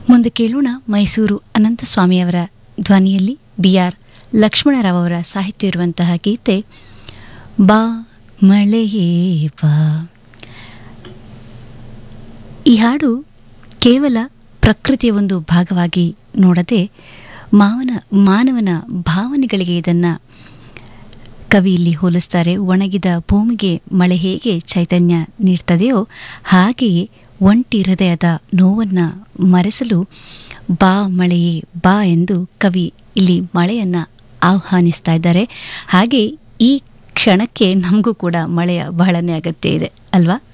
ಮುಂದೆ ಕೇಳೋಣ ಮೈಸೂರು ಅನಂತಸ್ವಾಮಿಯವರ ಧ್ವನಿಯಲ್ಲಿ ಬಿ ಆರ್ ಲಕ್ಷ್ಮಣರಾವ್ ಅವರ ಸಾಹಿತ್ಯ ಇರುವಂತಹ ಗೀತೆ ಬಾ ಮಳೆಯೇ ಬಾ ಈ ಹಾಡು ಕೇವಲ ಪ್ರಕೃತಿಯ ಒಂದು ಭಾಗವಾಗಿ ನೋಡದೆ ಮಾವನ ಮಾನವನ ಭಾವನೆಗಳಿಗೆ ಇದನ್ನು ಕವಿ ಇಲ್ಲಿ ಹೋಲಿಸ್ತಾರೆ ಒಣಗಿದ ಭೂಮಿಗೆ ಮಳೆ ಹೇಗೆ ಚೈತನ್ಯ ನೀಡ್ತದೆಯೋ ಹಾಗೆಯೇ ಒಂಟಿ ಹೃದಯದ ನೋವನ್ನು ಮರೆಸಲು ಬಾ ಮಳೆಯೇ ಬಾ ಎಂದು ಕವಿ ಇಲ್ಲಿ ಮಳೆಯನ್ನು ಆಹ್ವಾನಿಸ್ತಾ ಇದ್ದಾರೆ ಹಾಗೆ ಈ ಕ್ಷಣಕ್ಕೆ ನಮಗೂ ಕೂಡ ಮಳೆಯ ಬಹಳನೇ ಅಗತ್ಯ ಇದೆ ಅಲ್ವಾ